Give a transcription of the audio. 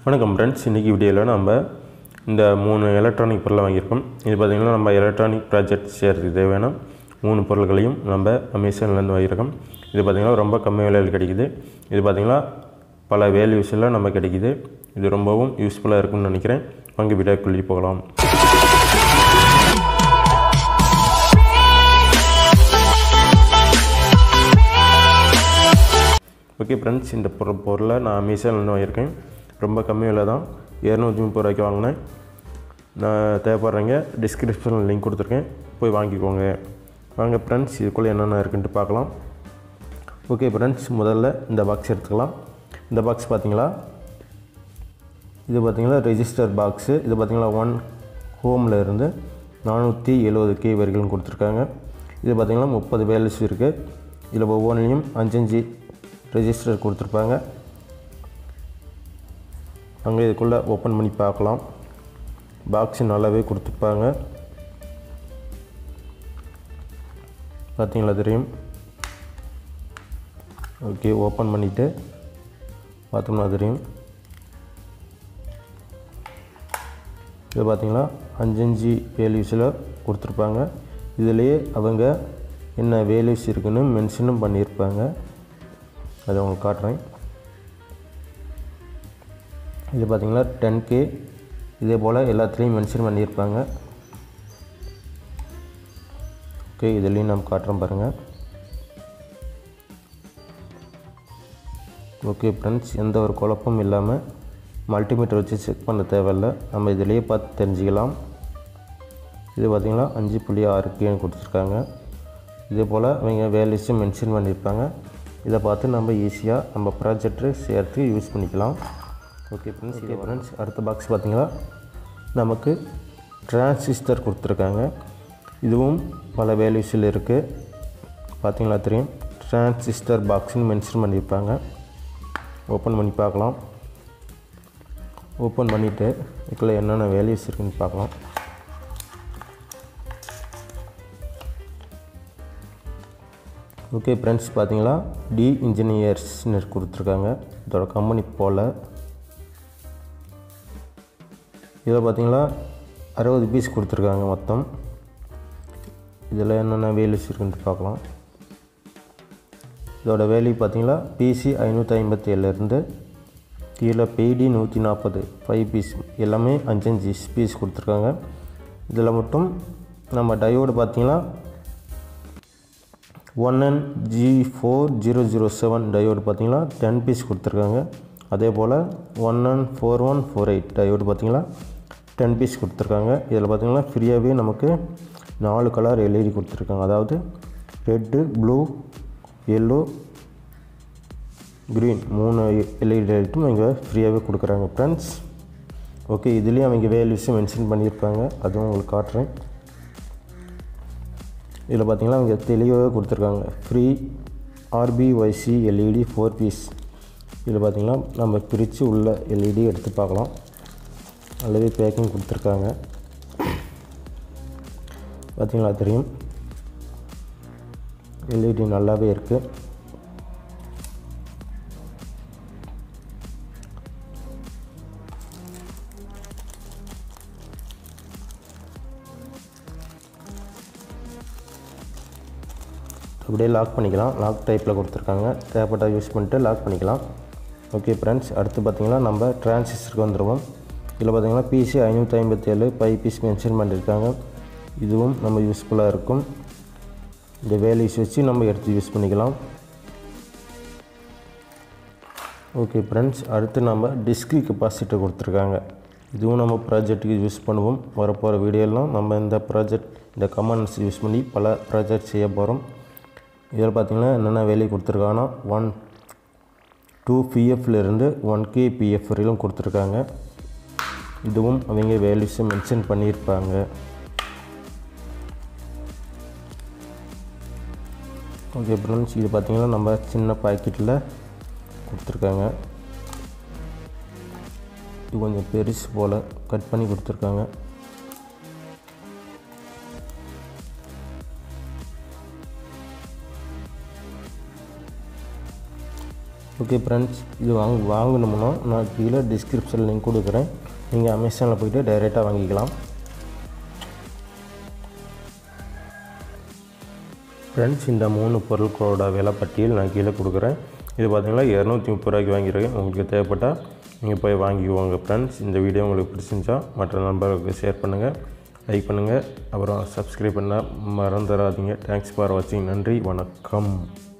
வணக்கம் ஃப்ரெண்ட்ஸ் இன்றைக்கி வீடியோவில் நம்ம இந்த மூணு எலக்ட்ரானிக் பொருளை வாங்கியிருக்கோம் இது பார்த்திங்கன்னா நம்ம எலக்ட்ரானிக் ப்ராஜெக்ட் செய்கிறதுக்கு தேவையான மூணு பொருட்களையும் நம்ம அமேசான்லேருந்து வாங்கியிருக்கோம் இது பார்த்திங்கன்னா ரொம்ப கம்மி விலையில் கிடைக்குது இது பார்த்திங்கன்னா பல வேல்யூஸில் நம்ம கிடைக்குது இது ரொம்பவும் யூஸ்ஃபுல்லாக இருக்கும்னு நினைக்கிறேன் வாங்க வீடியோக்குள்ளே போகலாம் ஓகே ஃப்ரெண்ட்ஸ் இந்த பொருள் பொருளை நான் அமேசான்லேருந்து வாங்கியிருக்கேன் ரொம்ப கம்மி விலை தான் இரநூத்தி முப்பது ரூபாய்க்கு வாங்கினேன் நான் தேவைப்படுறேங்க டிஸ்கிரிப்ஷனில் லிங்க் கொடுத்துருக்கேன் போய் வாங்கிக்கோங்க வாங்க ஃப்ரெண்ட்ஸ் இதுக்குள்ளே என்னென்ன இருக்குன்ட்டு பார்க்கலாம் ஓகே ஃப்ரெண்ட்ஸ் முதல்ல இந்த பாக்ஸ் எடுத்துக்கலாம் இந்த பாக்ஸ் பார்த்தீங்களா இது பார்த்தீங்களா ரெஜிஸ்டர் பாக்ஸு இது பார்த்தீங்களா ஒன் ஹோமில் இருந்து நானூற்றி எழுபது கே வரைக்கும் கொடுத்துருக்காங்க இது பார்த்தீங்கன்னா முப்பது வேல்யூஸ் இருக்குது இதில் ஒவ்வொன்றிலையும் அஞ்சஞ்சு ரெஜிஸ்டர் கொடுத்துருப்பாங்க அங்கே இதுக்குள்ளே ஓப்பன் பண்ணி பார்க்கலாம் பாக்ஸு நல்லாவே கொடுத்துருப்பாங்க பார்த்தீங்களா தெரியும் ஓகே ஓப்பன் பண்ணிவிட்டு பார்த்தோம்னா தெரியும் இது பார்த்தீங்களா அஞ்சஞ்சு வேல்யூஸில் கொடுத்துருப்பாங்க இதுலேயே அவங்க என்ன வேல்யூஸ் இருக்குன்னு மென்ஷனும் பண்ணியிருப்பாங்க அதை உங்களுக்கு காட்டுறேன் இது பார்த்தீங்கன்னா டென் கே இதே போல் எல்லாத்துலேயும் மென்ஷன் பண்ணியிருப்பாங்க ஓகே இதுலேயும் நம்ம காட்டுறோம் பாருங்கள் ஓகே ஃப்ரெண்ட்ஸ் எந்த ஒரு குழப்பமும் இல்லாமல் மல்டிமீட்டர் வச்சு செக் பண்ண தேவையில்ல நம்ம இதிலேயே பார்த்து தெரிஞ்சுக்கலாம் இது பார்த்திங்கன்னா அஞ்சு புள்ளி ஆறு கேன்னு கொடுத்துருக்காங்க இதே போல் அவங்க வேல்யூஸும் மென்ஷன் பண்ணியிருப்பாங்க இதை பார்த்து நம்ம ஈஸியாக நம்ம ப்ராஜெக்டை சேர்த்து யூஸ் பண்ணிக்கலாம் ஓகே ஃப்ரெண்ட்ஸ் ஓகே ஃப்ரெண்ட்ஸ் அடுத்த பாக்ஸ் பார்த்திங்களா நமக்கு டிரான்சிஸ்டர் கொடுத்துருக்காங்க இதுவும் பல வேல்யூஸில் இருக்குது பார்த்தீங்களா தெரியும் டிரான்சிஸ்டர் பாக்ஸ்னு மென்ஷன் பண்ணியிருப்பாங்க ஓப்பன் பண்ணி பார்க்கலாம் ஓப்பன் பண்ணிவிட்டு இதுக்குள்ளே என்னென்ன வேல்யூஸ் இருக்குன்னு பார்க்கலாம் ஓகே ஃப்ரெண்ட்ஸ் பார்த்தீங்களா டி இன்ஜினியர்ஸ்னு கொடுத்துருக்காங்க இதோட கம்பெனி போல் இதில் பார்த்தீங்களா அறுபது பீஸ் கொடுத்துருக்காங்க மொத்தம் இதில் என்னென்ன வேல்யூஸ் இருக்குன்ட்டு பார்க்கலாம் இதோட வேல்யூ பார்த்தீங்களா பிசி ஐநூற்றி ஐம்பத்தி ஏழுலேருந்து கீழே பிடி நூற்றி நாற்பது ஃபைவ் பீஸ் எல்லாமே அஞ்சஞ்சு பீஸ் கொடுத்துருக்காங்க இதில் மட்டும் நம்ம டயோடு பார்த்தீங்கன்னா one N G four zero zero seven diode பார்த்தீங்கன்னா டென் பீஸ் கொடுத்துருக்காங்க அதே போல் one N four one four eight diode பார்த்தீங்கன்னா டென் பீஸ் கொடுத்துருக்காங்க இதில் பார்த்தீங்கன்னா ஃப்ரீயாகவே நமக்கு நாலு கலர் எல்இடி கொடுத்துருக்காங்க அதாவது ரெட்டு ப்ளூ எல்லோ க்ரீன் மூணு எல்இடி லைட்டும் இங்கே ஃப்ரீயாகவே கொடுக்குறாங்க ஃப்ரெண்ட்ஸ் ஓகே இதுலேயும் அவங்க வேல்யூஸும் மென்ஷன் பண்ணியிருப்பாங்க அதுவும் உங்களுக்கு காட்டுறேன் இதில் பார்த்தீங்கன்னா அவங்க தெளிவாகவே கொடுத்துருக்காங்க free RBYC LED four piece இதில் பார்த்தீங்கன்னா நம்ம பிரித்து உள்ள எல்இடி எடுத்து பார்க்கலாம் நல்லாவே பேக்கிங் கொடுத்துருக்காங்க பார்த்தீங்களா தெரியும் எல்இடி நல்லாவே இருக்குது அப்படியே லாக் பண்ணிக்கலாம் லாக் டைப்பில் கொடுத்துருக்காங்க தேவைப்பட்டால் யூஸ் பண்ணிட்டு லாக் பண்ணிக்கலாம் ஓகே ஃப்ரெண்ட்ஸ் அடுத்து பார்த்திங்கன்னா நம்ம டிரான்சிஸ்டருக்கு வந்துடுவோம் இதில் பார்த்திங்கன்னா பிசி ஐநூற்றி ஐம்பத்தி ஏழு ஃபைவ் பீஸ் மென்ஷன் பண்ணியிருக்காங்க இதுவும் நம்ம யூஸ்ஃபுல்லாக இருக்கும் இந்த வேல்யூஸ் வச்சு நம்ம எடுத்து யூஸ் பண்ணிக்கலாம் ஓகே ஃப்ரெண்ட்ஸ் அடுத்து நம்ம டிஸ்கி கெப்பாசிட்டர் கொடுத்துருக்காங்க இதுவும் நம்ம ப்ராஜெக்ட்டுக்கு யூஸ் பண்ணுவோம் வரப்போகிற வீடியோலாம் நம்ம இந்த ப்ராஜெக்ட் இந்த கமெண்ட்ஸ் யூஸ் பண்ணி பல ப்ராஜெக்ட் செய்ய போகிறோம் இதில் பார்த்திங்கன்னா என்னென்ன வேல்யூ கொடுத்துருக்காங்கன்னா ஒன் டூ பிஎஃப்லேருந்து ஒன் கே பிஎஃப் வரையிலும் கொடுத்துருக்காங்க இதுவும் அவங்க வேல்யூஸை மென்ஷன் பண்ணியிருப்பாங்க ஓகே ஃப்ரெண்ட்ஸ் இது பார்த்திங்கன்னா நம்ம சின்ன பாக்கெட்டில் கொடுத்துருக்காங்க இது கொஞ்சம் பெருசு போல் கட் பண்ணி கொடுத்துருக்காங்க ஓகே ஃப்ரெண்ட்ஸ் இது வாங்க வாங்கணும்னா நான் கீழே டிஸ்கிரிப்ஷன் லிங்க் கொடுக்குறேன் நீங்கள் அமேசானில் போய்ட்டு டைரெக்டாக வாங்கிக்கலாம் ஃப்ரெண்ட்ஸ் இந்த மூணு பொருட்களோட விலை பட்டியல் நான் கீழே கொடுக்குறேன் இது பார்த்தீங்கன்னா இரநூத்தி முப்பது ரூபாய்க்கு வாங்கியிருக்கேன் உங்களுக்கு தேவைப்பட்டால் நீங்கள் போய் வாங்கிக்குவாங்க ஃப்ரெண்ட்ஸ் இந்த வீடியோ உங்களுக்கு பிடிச்சிருந்துச்சா மற்ற நண்பர்களுக்கு ஷேர் பண்ணுங்கள் லைக் பண்ணுங்கள் அப்புறம் சப்ஸ்கிரைப் பண்ண மறந்துடாதீங்க தேங்க்ஸ் ஃபார் வாட்சிங் நன்றி வணக்கம்